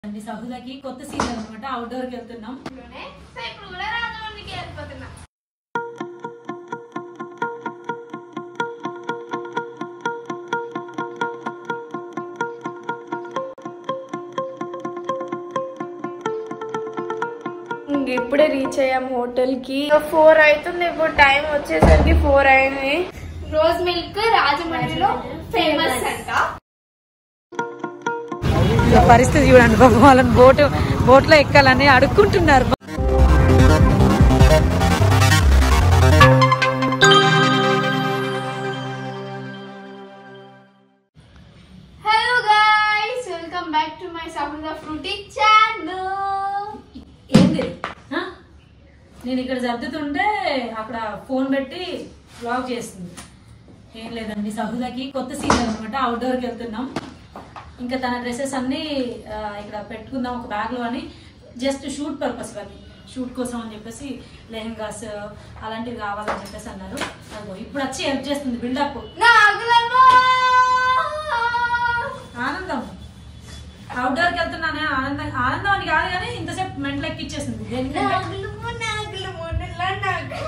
అండి సహులకి కొత్త సీజన్ అనమాట అవుట్డోర్ కి వెళ్తున్నాం లోనే సో ఇప్పుడు కూడా రాజమండ్రికి వెళ్ళిపోతున్నా ఇంక ఇప్పుడే రీచ్ అయ్యాం హోటల్ కి ఫోర్ అవుతుంది ఇప్పుడు టైం వచ్చేసరికి ఫోర్ అయింది రోజ్ మిల్క్ రాజమండ్రిలో ఫేమస్ అంట పరిస్థితి చూడండి పాపం వాళ్ళని బోట్ బోట్ లో ఎక్కాలని అడుక్కుంటున్నారు hello guys welcome back to my సఫర్ ద ఫ్రూటీ ఛానల్ ఏంది ఆ? నేను ఇక్కడ సర్దుతుంటే అక్కడ ఫోన్ పెట్టి బ్లాగ్ చేస్తుంది ఏం లేదండి సహులకి కొత్త సీజన్ అనమాట అవుట్డోర్ కి వెళ్తున్నాం ఇంకా తన డ్రెస్సెస్ అన్ని ఆ, ఇక్కడ పెట్టుకుందాం ఒక బ్యాగ్ లో అని జస్ట్ షూట్ పర్పస్ అది షూట్ కోసం అని చెప్పేసి లెహంగాస్ అలాంటివి కావాలని చెప్పేసి అన్నారు అదిగో ఇప్పుడు వచ్చి హెల్ప్ చేస్తుంది బిల్డప్ నాగులమ్మా ఆనందం అవుట్డోర్ కి వెళ్తున్నానే ఆనందం ఆనందం అని కాదు కానీ ఇంతసేపు మెంటల్ ఎక్కిచ్చేసింది దేనికంటే నాగులమ్మ నాగులమ్మ నల్ల నాగు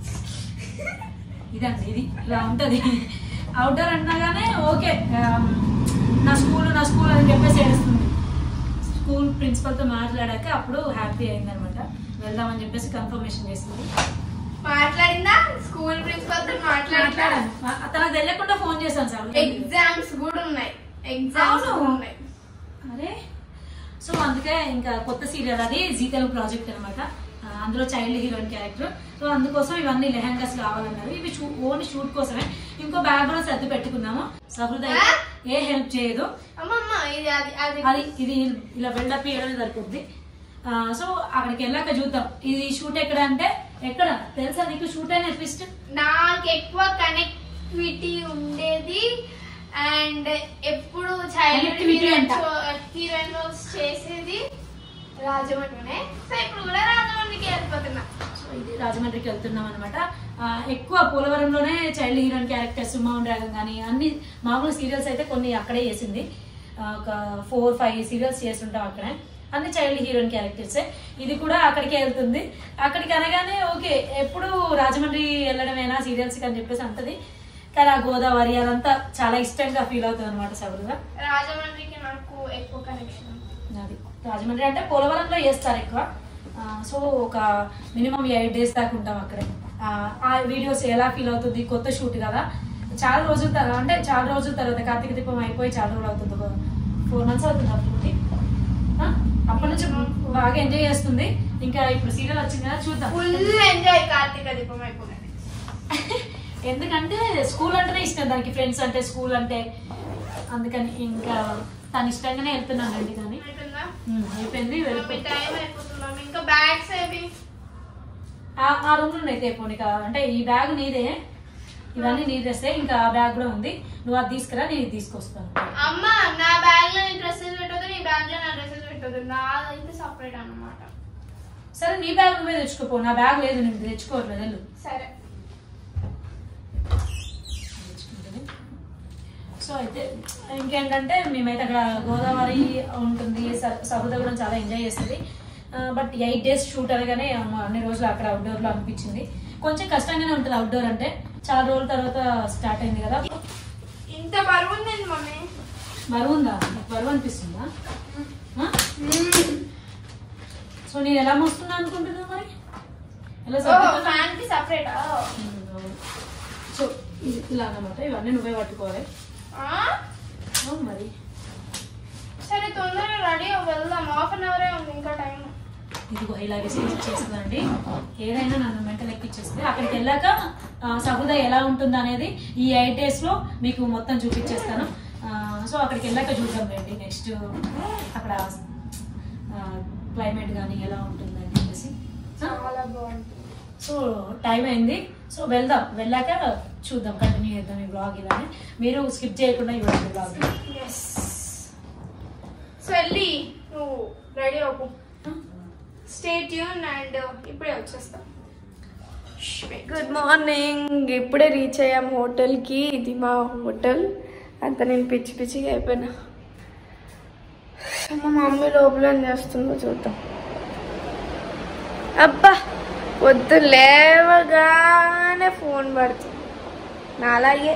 ఇదండి ఇది ఇలా ఉంటది అవుట్డోర్ అన్నాగానే ఓకే ఆమ్, నా స్కూల్ నా స్కూల్ అని చెప్పేసి ఏడుస్తుంది స్కూల్ ప్రిన్సిపల్ తో మాట్లాడాక అప్పుడు హ్యాపీ అయిందనమాట వెళ్దామని చెప్పేసి కన్ఫర్మేషన్ చేసింది మాట్లాడిందా స్కూల్ ప్రిన్సిపల్ తో మాట్లాడాను మాట్లాడాను ఆ- తనకు తెలియకుండా ఫోన్ చేశాను సార్ ఎగ్జామ్స్ కూడా ఉన్నాయి ఎగ్జామ్స్ అవును. కూడా ఉన్నాయి అరే సో అందుకే ఇంకా కొత్త సీరియల్ అది జీ తెలుగు ప్రాజెక్ట్ అనమాట అందులో చైల్డ్ హీరోయిన్ క్యారెక్టర్ సో అందుకోసం ఇవన్నీ లెహంగాస్ కావాలన్నారు ఇవి ఓన్లీ షూట్ కోసమే ఇంకో బ్యాగ్ కూడా సర్ది పెట్టుకున్నాము సహృదయ ఏ హెల్ప్ చేయదు అమ్మమ్మ ఇది అది అది అది ఇది ఇలా బిల్డప్ చేయడం సరిపోద్ది ఆ, సో అక్కడికి వెళ్ళాక చూద్దాం ఇది షూట్ ఎక్కడ అంటే ఎక్కడ తెలుసా నీకు షూట్ అయిన ట్విస్ట్ నాకు ఎక్కువ కనెక్టివిటీ ఉండేది అండ్ ఎప్పుడు చైల్డ్ Connectivity అంట. హీరోయిన్ రోల్స్ చేసేది రాజమండ్రినే సో ఇప్పుడు కూడా రాజమండ్రికి వెళ్ళిపోతున్నా సో ఇది రాజమండ్రికి వెళ్తున్నాం అనమాట ఎక్కువ పోలవరంలోనే చైల్డ్ హీరోయిన్ క్యారెక్టర్స్ మౌన్ డ్రాగన్ కానీ అన్ని మామూలు సీరియల్స్ అయితే కొన్ని అక్కడే చేసింది ఆ, ఒక ఫోర్ ఫైవ్ సీరియల్స్ చేస్తుంటాం అక్కడే అన్ని చైల్డ్ హీరోయిన్ క్యారెక్టర్సే ఇది కూడా అక్కడికే వెళ్తుంది అక్కడికి అనగానే ఓకే ఎప్పుడు రాజమండ్రి వెళ్ళడమేనా సీరియల్స్ అని చెప్పేసి అంటది కానీ ఆ గోదావరి అదంతా చాలా ఇష్టంగా ఫీల్ అవుతుంది అనమాట సబరుగా రాజమండ్రికి నాకు ఎక్కువ కనెక్షన్ అది రాజమండ్రి అంటే పోలవరంలో చేస్తారు ఎక్కువ ఆ, సో ఒక మినిమం ఎయిట్ డేస్ దాకా ఉంటాం అక్కడే ఆ, ఆ వీడియోస్ ఎలా ఫీల్ అవుతుంది కొత్త షూట్ కదా చాలా రోజుల తర్వాత అంటే చాలా రోజుల తర్వాత కార్తీక దీపం అయిపోయి చాలా రోజులు అవుతుంది ఒక ఫోర్ మంత్స్ అవుతుంది అప్పుడు అప్పటి నుంచి బాగా ఎంజాయ్ చేస్తుంది ఇంకా ఇప్పుడు సీరియల్ వచ్చింది కదా చూద్దాం ఫుల్ ఎంజాయ్ కార్తీక దీపం అయిపోయింది ఎందుకంటే స్కూల్ అంటేనే ఇష్టం దానికి ఫ్రెండ్స్ అంటే స్కూల్ అంటే అందుకని ఇంకా తను ఇష్టంగానే వెళ్తున్నానండి కానీ అయిపోయిందా ఉమ్, అయిపోయింది మమ్మీ వెళ్ళిపోయి టైం అయిపోతున్నాం ఇంకా బ్యాగ్స్ ఏవి ఆ- ఆ రూమ్ లో అయితే పోనీ అంటే ఈ బ్యాగ్ నీదే ఇవన్నీ నీ డ్రెస్సే ఇంకా ఆ బ్యాగ్ కూడా ఉంది నువ్వు అది తీసుకురా నేను ఇది తీసుకొస్తాను అమ్మ నా బ్యాగ్ లో నీ డ్రెస్సెస్ పెట్టదు నీ బ్యాగ్ లో నా డ్రెస్సెస్ పెట్టదు నాదైతే సపరేట్ అన్నమాట సరే నీ బ్యాగ్ నువ్వే తెచ్చుకోపో నా బ్యాగ్ లేదు నేను తెచ్చుకోవట్లేదు వెళ్ళు సరే తెచ్చుకుంటుంది సో అయితే ఇంకేంటంటే మేమైతే అక్కడ గోదావరి ఉంటుంది స- సముద్రం చాలా ఎంజాయ్ చేస్తుంది బట్ ఎయిట్ డేస్ షూట్ అనగానే అమ్మ అన్ని రోజులు అక్కడ అవుట్డోర్ లో అనిపించింది కొంచెం కష్టంగానే ఉంటుంది అవుట్డోర్ అంటే చాలా రోజుల తర్వాత స్టార్ట్ అయింది కదా ఇంత బరువు ఉంది మమ్మీ బరువు ఉందా నీకు బరువు అనిపిస్తుందా ఆ? సో నేను ఎలా మోస్తున్నా అనుకుంటున్నా మరి ఎలా సర్దుతున్నా? ఫ్యాన్ కి సపరేట్ ఉమ్, అవును. సో ఇది ఇలా అన్నమాట ఇవన్నీ నువ్వే పట్టుకోవాలి అవును మరి సరే తొందరగా రెడీ వెళ్దాం హాఫ్ అన్ అవరే ఉంది ఇంకా టైం ఇదిగో ఇలాగే చేస్తుందండి ఏదైనా నన్ను మెంటల్ ఎక్కిచ్చేస్తే అక్కడికి వెళ్ళాక ఆ, సహృద ఎలా ఉంటుంది అనేది ఈ ఎయిట్ డేస్ లో మీకు మొత్తం చూపించేస్తాను ఆ, సో అక్కడికి వెళ్ళాక చూద్దాం రండి నెక్స్ట్ అక్కడ క్లైమేట్ కానీ ఎలా ఉంటుంది అని చెప్పేసి ఆ, చాలా బాగుంటుంది సో టైం అయింది సో వెళ్దాం వెళ్ళాక చూద్దాం కంటిన్యూ చేద్దాం ఈ బ్లాగ్ ఇలానే మీరు స్కిప్ చేయకుండా ఇవ్వండి బ్లాగ్ ఎస్ సో వెళ్ళి నువ్వు రెడీ అవ్వు స్టే ట్యూన్ అండ్ ఇప్పుడే వచ్చేస్తాం గుడ్ మార్నింగ్ ఇప్పుడే రీచ్ అయ్యాం హోటల్కి ఇది మా హోటల్ అంత నేను పిచ్చి పిచ్చిగా అయిపోయినా మా మమ్మీ లోపల ఏం చేస్తుందో చూద్దాం అబ్బా పొద్దు లేవగానే ఫోన్ పడుతుంది నాలాగే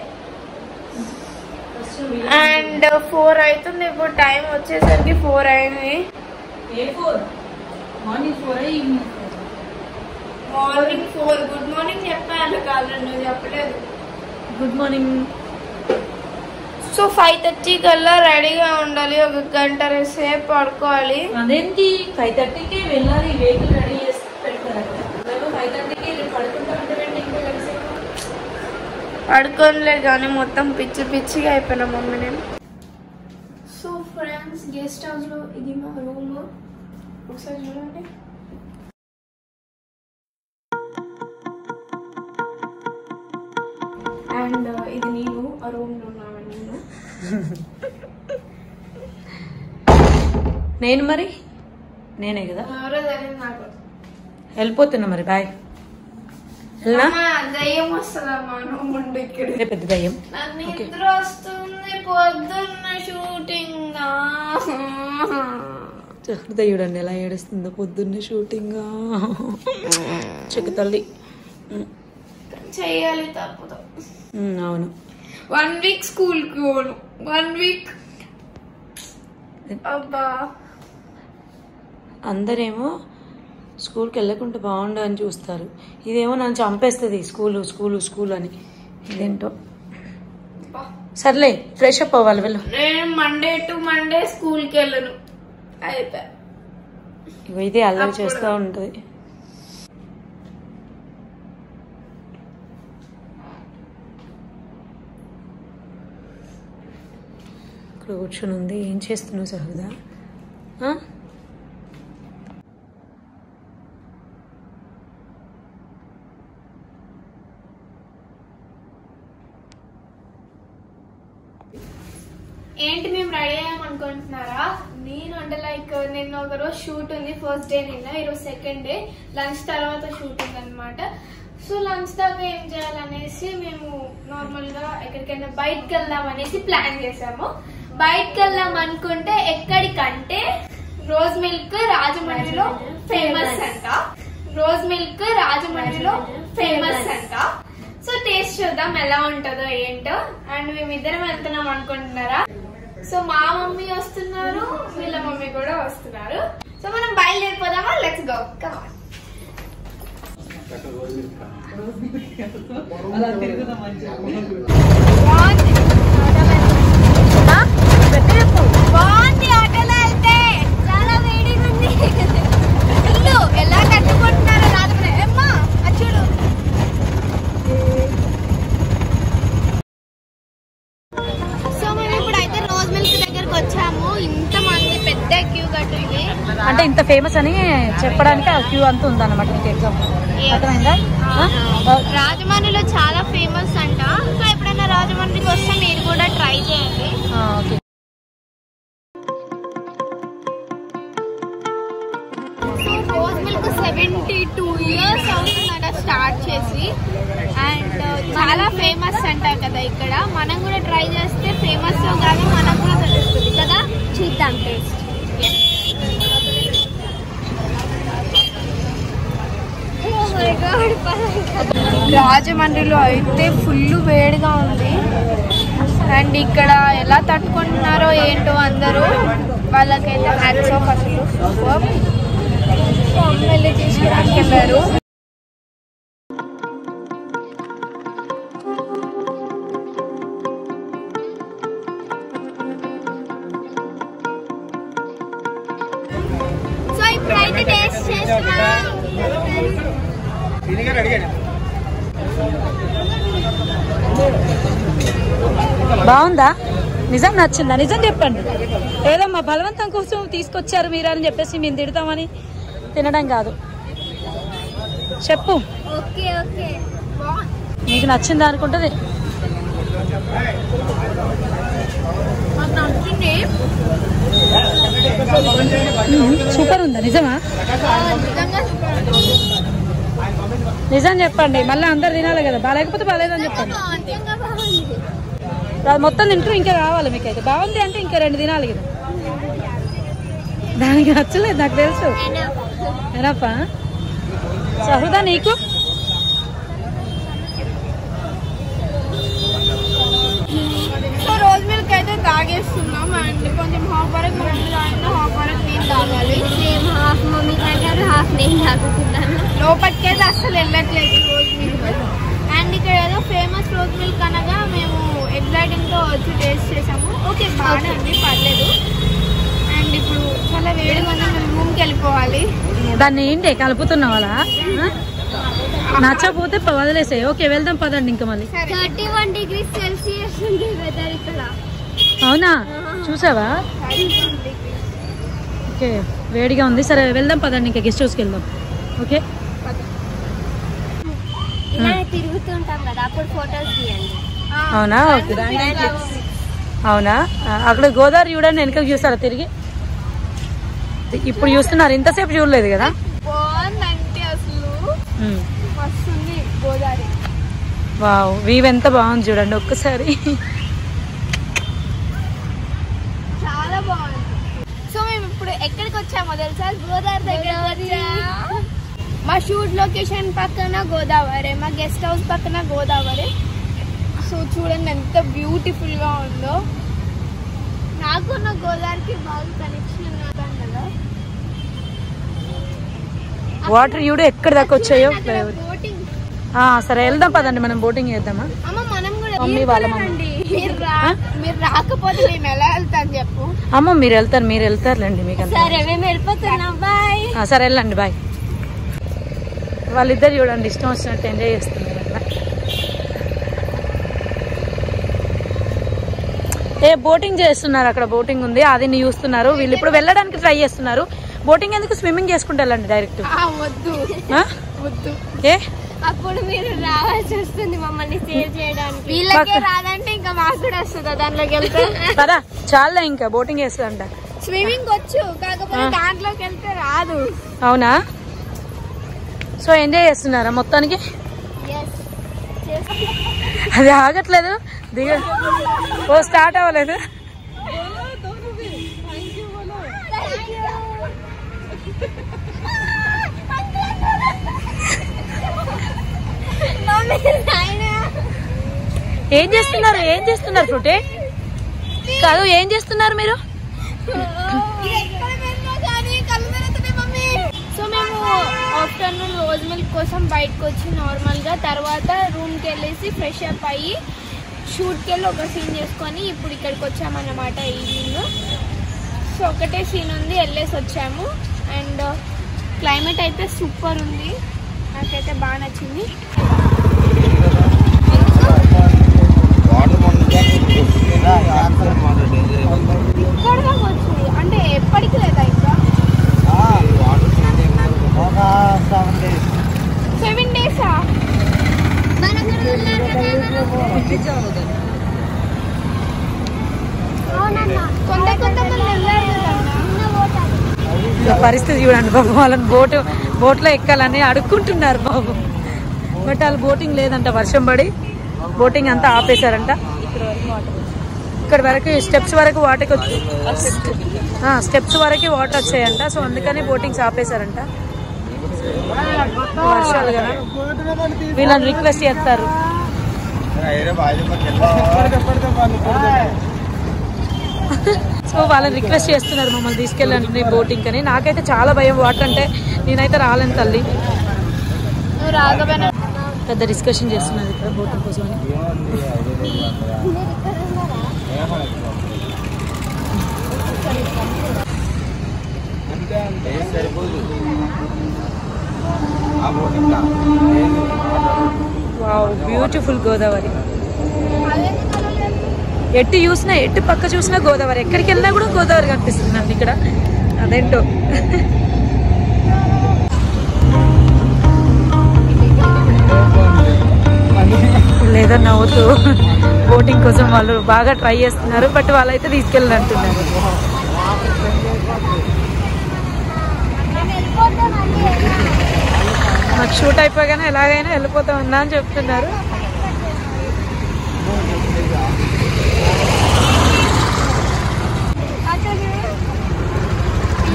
అండ్ ఫోర్ అవుతుంది ఇప్పుడు టైం వచ్చేసరికి ఫోర్ అయింది ఏ four morning four evening morning four good morning చెప్పాను కాదు నువ్వు చెప్పలేదు good morning so five thirty కల్లా రెడీగా ఉండాలి ఒక గంట సేపు పడుకోవాలి అదేంటి ఫైవ్ థర్టీకి వెళ్ళాలి వెహికల్ రెడీ చేసి పెట్టుకోవాలి ఫైవ్ థర్టీకి పడుకుంటామంటే వెంటనే ఇంకా కలిసి పడుకోనిలే కానీ మొత్తం పిచ్చి పిచ్చిగా అయిపోయినా మమ్మీ నేను సో ఫ్రెండ్స్ గెస్ట్ హౌస్ లో ఇది మా రూమ్ ఒకసారి చూడండి అండ్ ఇది నేను ఆ రూమ్ లో ఉన్నామండి నేను నేను మరి నేనే కదా ఎవరో తెలియదు నాకు వెళ్ళిపోతున్నా మరి బాయ్ వెళ్ళనా అమ్మా, దయ్యం వస్తుందమ్మా నువ్వు ముందు ఇక్కడ ఇదే పెద్ద దయ్యం నాకు Okay. నిద్ర వస్తుంది పొద్దున్న షూటింగ్ దయ్యుడు అండి ఎలా ఏడుస్తుందో పొద్దున్నే షూటింగ్ చెక్కు తల్లి ఉమ్, చెయ్యాలి తప్పదు ఉమ్, అవును వన్ వీక్ స్కూల్ కి పోను వన్ వీక్ అబ్బా అందరేమో స్కూల్కి వెళ్ళకుండా బాగుండు అని చూస్తారు ఇదేమో నన్ను చంపేస్తుంది స్కూలు స్కూలు స్కూల్ అని ఇదేంటో సర్లే ఫ్రెష్ అప్ అవ్వాలి వెళ్ళు నేను మండే టు మండే స్కూల్ కి వెళ్ళను అయిపోయా ఇగో ఇదే అల్లరి అప్పుడు- చేస్తూ ఉంటుంది ఇక్కడ కూర్చొని ఉంది ఏం చేస్తున్నావు సహృదా ఆ? ఏంటి మేము రెడీ అయ్యామనుకుంటున్నారా నేను అంటే లైక్ నిన్న ఒక రోజు షూట్ ఉంది ఫస్ట్ డే నిన్న ఈరోజు సెకండ్ డే లంచ్ తర్వాత షూట్ ఉంది అనమాట సో లంచ్ దాకా ఏం చేయాలనేసి మేము నార్మల్ గా ఎక్కడికైనా బయటకు వెళ్దాం అనేసి ప్లాన్ చేసాము బయటకు వెళ్దాం అనుకుంటే ఎక్కడికంటే రోజ్ మిల్క్ రాజమండ్రిలో ఫేమస్ అంట రోజ్ మిల్క్ రాజమండ్రిలో ఫేమస్ అంట సో టేస్ట్ చూద్దాం ఎలా ఉంటుందో ఏంటో అండ్ మేమిద్దరం వెళ్తున్నాం అనుకుంటున్నారా సో మా మమ్మీ వస్తున్నారు వీళ్ళ మమ్మీ కూడా వస్తున్నారు సో మనం బయలుదేరిపోదామా లెట్స్ గో కమాన్ బాగుంది ఆటోలో వెళ్తే చాలా వేడిగా ఉంది ఇల్లు ఎలా కట్టుకుంటున్నారో రాత్రి అమ్మా అది చూడు సో మేము ఇప్పుడు అయితే రోజ్ మిల్క్ దగ్గరకు వచ్చాము ఇంత మంది పెద్ద క్యూ కట్టింది అంటే ఇంత ఫేమస్ అని చెప్పడానికి ఆ క్యూ అంతా ఉందన్నమాట మీకు ఎగ్జామ్ అర్థమైందా ఆ? ఆ, రాజమండ్రిలో చాలా ఫేమస్ అంట సో ఎప్పుడైనా రాజమండ్రికి వస్తే మీరు కూడా ట్రై చేయండి ఆ, okay so rose milk seventy two years అవుతుందంట స్టార్ట్ చేసి అండ్ చాలా ఫేమస్ అంట కదా ఇక్కడ మనం కూడా ట్రై చేస్తే ఫేమస్ కాదు మనకు కూడా తెలుస్తుంది కదా చూద్దాం టేస్ట్ రాజమండ్రిలో అయితే ఫుల్ వేడిగా ఉంది అండ్ ఇక్కడ ఎలా తట్టుకుంటున్నారో ఏంటో అందరూ వాళ్ళకైతే హ్యాట్స్ ఆఫ్ అసలు సూపర్ వెళ్ళి తీసుకురానికి వెళ్ళారు సో ఇప్పుడైతే టేస్ట్ చేస్తున్నాం బాగుందా నిజం నచ్చిందా నిజం చెప్పండి ఏదో మా బలవంతం కోసం తీసుకొచ్చారు మీరు అని చెప్పేసి మేము తిడతామని తినడం కాదు చెప్పు ఓకే ఓకే బాగుంది నీకు నచ్చిందా అనుకుంటుంది మాకు నచ్చింది సూపర్ ఉందా నిజమా నిజంగా సూపర్ ఉంది. నిజం చెప్పండి మళ్ళీ అందరు తినాలి కదా బాగాలేకపోతే బాగాలేదని చెప్పండి బాగుంది. నిజంగా బాగుంది అది మొత్తం తింటూ ఇంకా కావాలి మీకైతే బాగుంది అంటే ఇంకా రెండు తినాలి కదా దానికి నచ్చలేదు నాకు తెలుసు ఎనప్పా సహుదా నీకు సో రోజు మిల్క్ అయితే తాగేస్తున్నాం అండ్ కొంచెం హాఫ్ వరకు మమ్మీ తాగిన హాఫ్ వరకు నేను తాగాలి సేమ్ హాఫ్ మమ్మీ తాగారు హాఫ్ నేను తాగుతున్నాను లోపలికి అయితే అస్సలు వెళ్ళట్లేదు రోజ్ మిల్క్ అండ్ ఇక్కడ ఏదో ఫేమస్ రోజ్ మిల్క్ అనగా మేము ఎగ్జైటింగ్ తో వచ్చి టేస్ట్ చేసాము ఓకే బాగానే ఉంది పర్లేదు అండ్ ఇప్పుడు చాలా వేడిగా ఉంది మేము రూమ్కి వెళ్ళిపోవాలి దాన్ని ఏంటి కలుపుతున్నావు అలా ఆ? నచ్చకపోతే ప- వదిలేసాయి ఓకే వెళ్దాం పదండి ఇంకా మళ్ళీ థర్టీ వన్ డిగ్రీ సెల్సియస్ ఉంది వెదర్ ఇక్కడ అవునా చూసావా ఓకే వేడిగా ఉంది సరే వెళ్దాం పదండి ఇంకా గెస్ట్ హౌస్కి వెళ్దాం ఓకే ఇలా తిరుగుతుంటాం కదా అప్పుడు ఫొటోస్ తీయండి అవునా ఓకే అవునా ఆ, అక్కడ గోదావరి చూడండి వెనకకి చూస్తారా తిరిగి ఇప్పుడు చూస్తున్నారు ఇంతసేపు చూడలేదు కదా బాగుందంటే అసలు ఉమ్. మస్తుంది గోదావరి వావ్ వీవ్ ఎంత బాగుంది చూడండి ఒక్కసారి చాలా బాగుంది సో మేము ఇప్పుడు ఎక్కడికి వచ్చామో తెలుసా గోదావరి దగ్గర వచ్చాము. మా షూట్ లొకేషన్ పక్కన గోదావరి మా గెస్ట్ హౌస్ పక్కన గోదావరి సో చూడండి ఎంత బ్యూటిఫుల్ గా ఉందో నాకు నా గోదావరికి బాగా కనెక్షన్ ఉన్నాను కదా వాటర్ చూడు ఎక్కడి దాకా వచ్చాయో బోటింగ్ ఆ, సరే వెళ్దాం పదండి మనం బోటింగ్ చేద్దామా అమ్మ మనం కూడా మమ్మీ మీరు వాళ్ళ కూడా మమ్మీ. రండి. మీరు రా మీరు రాకపోతే మేము ఎలా వెళ్తాం చెప్పు అమ్మ మీరు వెళ్తారు మీరు వెళ్తారులేండి మీకు అంత సరే మేము వెళ్ళిపోతున్నాం బాయ్ ఆ, సరే వెళ్ళండి బాయ్ వాళ్ళిద్దరు చూడండి ఇష్టం వచ్చినట్టు ఎంజాయ్ చేస్తున్నారు అక్కడ. ఏ బోటింగ్ చేస్తున్నారు అక్కడ బోటింగ్ ఉంది అది నీ చూస్తున్నారు వీళ్ళు ఇప్పుడు వెళ్ళడానికి ట్రై చేస్తున్నారు బోటింగ్ ఎందుకు స్విమ్మింగ్ చేసుకుంటూ వెళ్ళండి డైరెక్ట్ ఆ, వద్దు వద్దు ఏ అప్పుడు మీరు రావాల్సి వస్తుంది మమ్మల్ని సేవ్ చేయడానికి వీళ్ళకే రాదంటే ఇంకా మాకు కూడా వస్తుందా దాంట్లోకి వెళ్తే కదా చాలా ఇంకా బోటింగ్ చేస్తుందంట స్విమ్మింగ్ వచ్చు కాకపోతే దాంట్లోకి వెళ్తే రాదు అవునా సో ఎంజాయ్ చేస్తున్నారా మొత్తానికి అది ఆగట్లేదు దిగ ఓ స్టార్ట్ అవ్వలేదు ఏం చేస్తున్నారు ఏం చేస్తున్నారు ఫ్రూటే కాదు ఏం చేస్తున్నారు మీరు సో మేము ఆఫ్టర్నూన్ రోజ్ మిల్క్ కోసం బయటకు వచ్చి నార్మల్ గా తర్వాత రూమ్ కి వెళ్ళేసి ఫ్రెష్ అప్ అయ్యి షూట్ కి వెళ్ళి ఒక సీన్ చేసుకొని ఇప్పుడు ఇక్కడికి వచ్చామన్నమాట ఈవినింగ్ సో ఒకటే సీన్ ఉంది వెళ్ళేసి వచ్చాము అండ్ క్లైమేట్ అయితే సూపర్ ఉంది నాకైతే బాగా నచ్చింది ఇక్కడ దాకా వచ్చింది అంటే ఎప్పటికి లేదా ఇంకా సెవెన్ డేసా కొంత కొంతమంది వెళ్ళారు ఇక పరిస్థితి చూడండి బాబు వాళ్ళని బోటు బోట్లో ఎక్కాలని అడుక్కుంటున్నారు బాబు బట్ వాళ్ళు బోటింగ్ లేదంట వర్షం పడి బోటింగ్ అంతా ఆపేశారంట ఇక్కడ వరకు స్టెప్స్ వరకు వాటర్కి వచ్చి స్టెప్స్ వరకు వాటర్ వచ్చాయంట సో అందుకని బోటింగ్స్ ఆపేశారంట వర్షాలు కదా వీళ్ళని రిక్వెస్ట్ చేస్తారు సో వాళ్ళని రిక్వెస్ట్ చేస్తున్నారు మమ్మల్ని తీసుకెళ్ళండి బోటింగ్ అని నాకైతే చాలా భయం వాటర్ అంటే నేనైతే రాలేను తల్లి నువ్వు రాకపోయినా పెద్ద డిస్కషన్ చేస్తున్నారు ఇక్కడ బోటింగ్ కోసం అని. వావ్ బ్యూటిఫుల్ గోదావరి ఎటు చూసినా ఎటు పక్క చూసినా గోదావరి ఎక్కడికి వెళ్ళినా కూడా గోదావరి కనిపిస్తుంది అండి ఇక్కడ అదేంటో లేదా నవ్వుతూ బోటింగ్ కోసం వాళ్ళు బాగా ట్రై చేస్తున్నారు బట్ వాళ్ళైతే తీసుకెళ్ళి అంటున్నారు నాకు షూట్ అయిపోగానే ఎలాగైనా వెళ్ళిపోతా ఉన్నా అని చెప్తున్నారు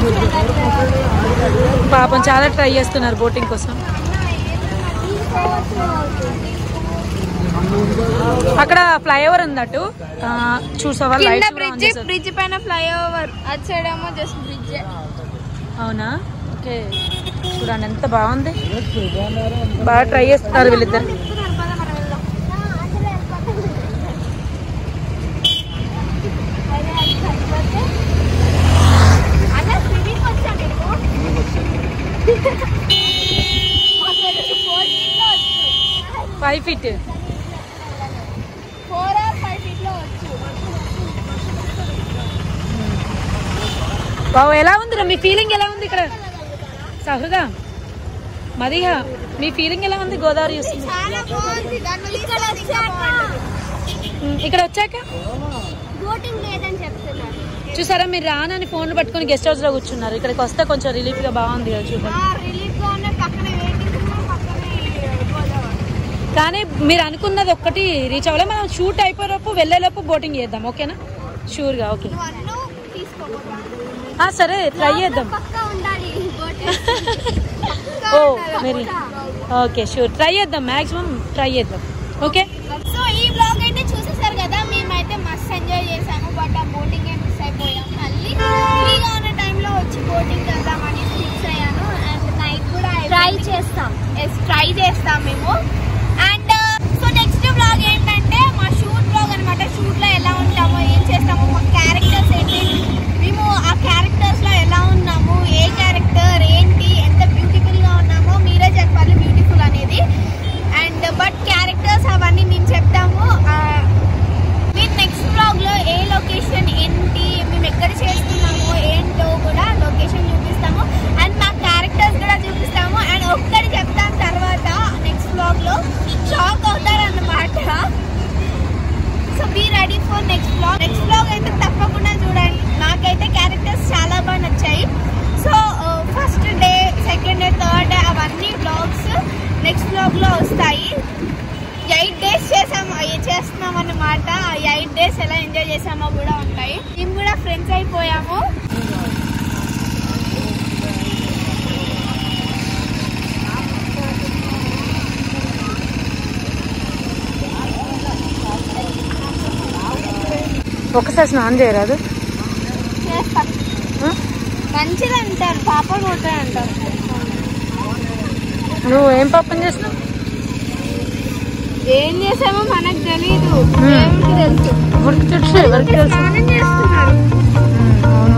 పాపం చాలా ట్రై చేస్తున్నారు బోటింగ్ కోసం అక్కడ ఫ్లైఓవర్ ఉందట్టు ఆ, చూసావా కింద లైట్స్ కూడా ఆన్ బ్రిడ్జ్ చేశారు. బ్రిడ్జ్ పైన ఫ్లైఓవర్ అటు సైడ్ ఏమో జస్ట్ బ్రిడ్జ్ అవునా ఓకే చూడండి ఎంత బాగుంది బాగా ట్రై చేస్తున్నారు వీళ్ళిద్దరు five feet four or five feet లో వచ్చు బాబు ఎలా ఉందిరా మీ ఫీలింగ్ ఎలా ఉంది ఇక్కడ సహృదా మదిగా మీ ఫీలింగ్ ఎలా ఉంది గోదావరి చూస్తుంది చాలా బాగుంది దాని ఇక్కడ వచ్చాక ఉమ్, ఇక్కడ వచ్చాక బోటింగ్ లేదని చెప్తున్నారు చూసారా మీరు రానని ఫోన్లు పట్టుకొని గెస్ట్ హౌస్ లో కూర్చున్నారు ఇక్కడికి వస్తే కొంచెం రిలీఫ్ గా బాగుంది కదా చూద్దాం రిలీఫ్ గా ఉన్న పక్కనే వెయిటింగ్ పక్కనే గోదావరి కానీ మీరు అనుకున్నది ఒక్కటి రీచ్ అవ్వలే మనం షూట్ అయిపోయేలోపు వెళ్ళేలోపు బోటింగ్ చేద్దాం ఓకేనా షూర్గా ఓకే నువ్వు అన్ను తీసుకోకూడదు ఆ, సరే ట్రై చేద్దాం పక్కా ఉండాలి boating oh very okay sure try చేద్దాం మాక్సిమం ట్రై చేద్దాం ఓకే సో ఈ బ్లాగ్ అయితే చూసేసారు కదా మేమైతే మస్త్ ఎంజాయ్ చేసాము బట్ ఆ బోటింగ్ ఏ మిస్ అయిపోయాం మళ్ళీ ఫ్రీగా ఉన్న టైంలో వచ్చి బోటింగ్ చేద్దామని ఫిక్స్ అయ్యాను అండ్ నైట్ కూడా ట్రై చేస్తాం ట్రై చేస్తాం మేము అండ్ సో నెక్స్ట్ బ్లాగ్ ఏంటంటే మా షూట్ బ్లాగ్ అనమాట షూట్ లో ఎలా ఉంటామో ఏం చేస్తామో మా క్యారెక్టర్స్ ఏంటి మేము ఆ క్యారెక్టర్స్ లో ఎలా ఉన్నాము ఏ క్యారెక్టర్ ఏంటి ఎంత బ్యూటిఫుల్ గా ఉన్నామో మీరే చెప్పాలి బ్యూటిఫుల్ అనేది అండ్ బట్ క్యారెక్టర్స్ అవన్నీ మేము చెప్తాము ఆ, మేము నెక్స్ట్ బ్లాగ్ లో ఏ లొకేషన్ ఏంటి మేము ఎక్కడ చేస్తున్నాము ఏంటో కూడా లొకేషన్ చూపిస్తాము అండ్ మా క్యారెక్టర్స్ కూడా చూపిస్తాము అండ్ ఒక్కటి చెప్తాను తర్వాత నెక్స్ట్ బ్లాగ్ లో షాక్ అవుతారన్నమాట so be ready for next blog next blog అయితే తప్పకుండా చూడండి నాకైతే క్యారెక్టర్స్ చాలా బాగా నచ్చాయి so first day second day third day అవన్నీ బ్లాగ్స్ నెక్స్ట్ బ్లాగ్ లో వస్తాయి ఎయిట్ డేస్ చేసాము చేస్తున్నాం అన్నమాట ఎయిట్ డేస్ ఎలా ఎంజాయ్ చేసామో కూడా ఉంటాయి మేము కూడా ఫ్రెండ్స్ అయిపోయాము ఒకసారి స్నానం చేయరాదు చేస్తాం ఆ? మంచిది అంటారు పాప కొట్టారు అంటారు నువ్వు ఏం పాపం చేసినావు ఏం చేసామో మనకు తెలీదు Hmm. దేవుడికి తెలుసు ఎవరికి తెలుసు ఎవరికి తెలుసు స్నానం చేస్తున్నారు ఉమ్, అవును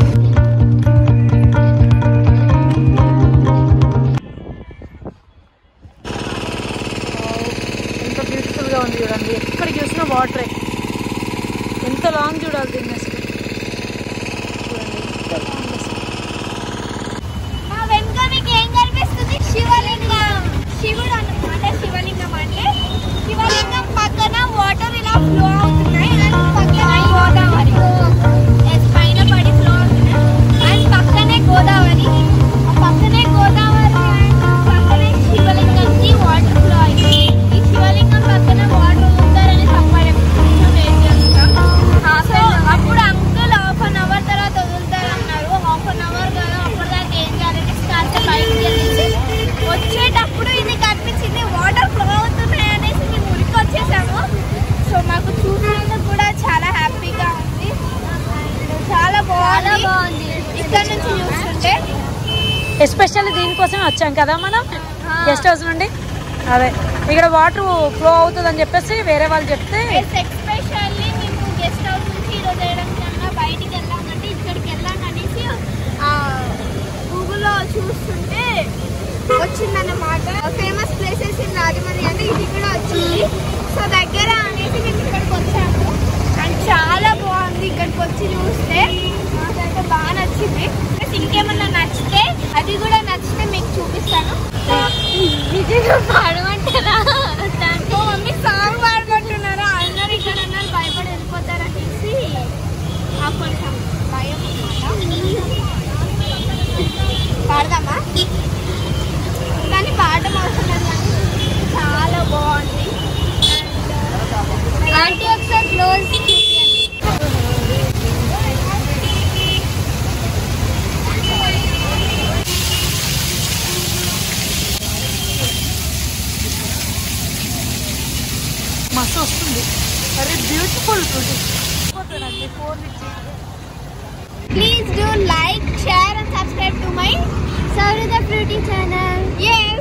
ఎంత బ్యూటిఫుల్ గా ఉంది చూడండి ఎక్కడ చూసినా వాటరే ఎంత లాంగ్ చూడాలి దీన్ని అసలు చూడండి ఎంత లాంగ్ అసలు. మా వెనుక మీకు ఏం కనిపిస్తుంది శివలింగం శివుడు అన్నమాట శివలింగం అంటే శివలింగం పక్కన వాటర్ ఇలా ఫ్లో అవుతున్నాయి అండ్ పక్కన గోదావరి Yes, పైన పడి ఫ్లో అవుతున్నాయి అండ్ పక్కనే గోదావరి ఆ పక్కనే గోదావరి అండ్ పక్కనే శివలింగంకి వాటర్ ఫ్లో అయింది ఈ శివలింగం పక్కన వాటర్ వదులుతారని సమ్మర్ వెయిట్ చేస్తున్నాం సో అప్పుడు అంకుల్ హాఫ్ అన్ అవర్ తర్వాత వదులుతారన్నారు హాఫ్ అన్ అవర్ కదా అప్పటిదాకా ఏం చేయాలంటే స్టార్ట్ బయటికి వెళ్ళేసి వచ్చేటప్పుడు ఇది కనిపించింది వాటర్ ఫ్లో అవుతున్నాయి అనేసి మేము ఉరికి వచ్చేసాము సో మాకు చూసినందుకు కూడా చాలా హ్యాపీగా ఉంది చాలా బాగుంది బాగుంది. ఇక్కడ నుంచి చూస్తుంటే ఎస్పెషల్లీ దీనికోసమే వచ్చాం కదా మనం గెస్ట్ హౌస్ నుండి అదే ఇక్కడ వాటర్ ఫ్లో అవుతుంది అని చెప్పేసి వేరే వాళ్ళు చెప్తే ఎస్పెషల్లీ మేము గెస్ట్ హౌస్ నుంచి ఈరోజు వేయడం కన్నా బయటికి వెళ్ళామంటే ఇక్కడికి వెళ్ళాం అనేసి గూగుల్లో చూస్తుంటే వచ్చిందన్నమాట ఫేమస్ ప్లేసెస్ ఇన్ రాజమండ్రి అంటే ఇది కూడా వచ్చింది సో దగ్గర అనేసి మేము ఇక్కడికి వచ్చాము అండ్ చాలా బాగుంది ఇక్కడికి వచ్చి చూస్తే నాకైతే బాగా నచ్చింది ప్లస్ ఇంకేమన్నా నచ్చితే అది కూడా నచ్చితే మీకు చూపిస్తాను నిజంగా పాడమంటారా ఓ మమ్మీ సాంగ్ పాడుకుంటున్నారా అందరు ఇక్కడ ఉన్నారు భయపడి వెళ్ళిపోతారు అనేసి ఆ కొంచెం భయం అన్నమాట పాడదామా కానీ పాడడం అవసరం లేదు కానీ చాలా బాగుంది ఆంటీ ఒకసారి క్లోజ్ చూపించండి మస్తు వస్తుంది అరే బ్యూటిఫుల్ ఫ్రూటీ ఫోన్ ఇచ్చి Please do like, share and subscribe to my Saurida Fruity channel. Yes.